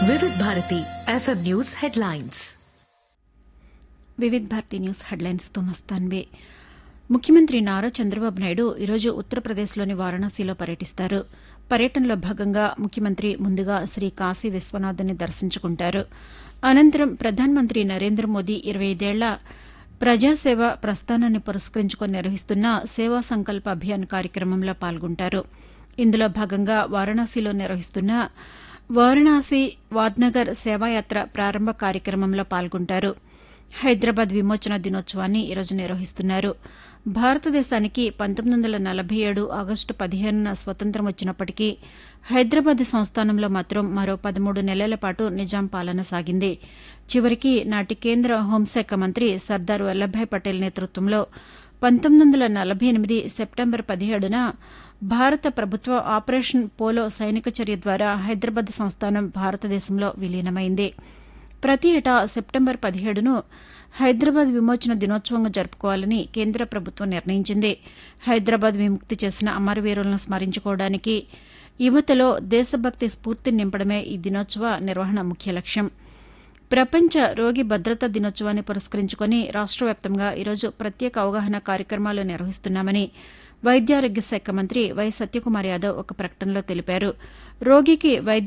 వివిధ Bharati FM news headlines Vividh Bharati news హెడ్లైన్స్తో మస్తాన్వే ముఖ్యమంత్రి నారా చంద్రబాబు నాయుడు ఈరోజు ఉత్తరప్రదేశ్లోని వారణాసిలో పర్యటిస్తారు పర్యటనలో భాగంగా ముఖ్యమంత్రి ముందుగా శ్రీ కాశీ విశ్వనాథుని దర్శించుకుంటారు అనంతరం ప్రధానమంత్రి నరేంద్ర మోదీ ఇరవై ఐదేళ్ల ప్రజాసేవ ప్రస్థానాన్ని పురస్కరించుకొని నిర్వహిస్తున్న సేవా సంకల్ప అభియాన్ కార్యక్రమంలో పాల్గొంటారు ఇందులో భాగంగా వారణాసిలో నిర్వహిస్తున్న వారణాసి వాద్నగర్ సేవాయాత్ర ప్రారంభ కార్యక్రమంలో పాల్గొంటారు హైదరాబాద్ విమోచన దినోత్సవాన్ని ఈరోజు నిర్వహిస్తున్నారు భారతదేశానికి పంతొమ్మిది వందల నలభై ఏడు ఆగస్టు పదిహేనున స్వతంత్రం వచ్చినప్పటికీ హైదరాబాద్ సంస్థానంలో మాత్రం మరో పదమూడు నెలల పాటు నిజాం పాలన సాగింది చివరికి నాటి కేంద్ర హోంశాఖ మంత్రి సర్దార్ వల్లభాయ్ పటేల్ నేతృత్వంలో పంతొమ్మిది వందల నలభై ఎనిమిది సెప్టెంబర్ పదిహేడున భారత ప్రభుత్వ ఆపరేషన్ పోలో సైనిక చర్య ద్వారా హైదరాబాద్ సంస్థానం భారతదేశంలో విలీనమైంది ప్రతి ఏటా సెప్టెంబర్ పదిహేడును హైదరాబాద్ విమోచన దినోత్సవంగా జరుపుకోవాలని కేంద్ర ప్రభుత్వం నిర్ణయించింది హైదరాబాద్ విముక్తి చేసిన అమరవీరులను స్మరించుకోవడానికి యువతలో దేశభక్తి స్ఫూర్తిని నింపడమే ఈ దినోత్సవ నిర్వహణ ముఖ్య లక్ష్యం ప్రపంచ రోగి భద్రతా దినోత్సవాన్ని పురస్కరించుకుని రాష్ట్ర వ్యాప్తంగా ఈరోజు ప్రత్యేక అవగాహన కార్యక్రమాలు నిర్వహిస్తున్నామని వైద్యారోగ్య శాఖ మంత్రి వై సత్యకుమార్ యాదవ్ ఒక ప్రకటనలో తెలిపారు రోగికి వైద్య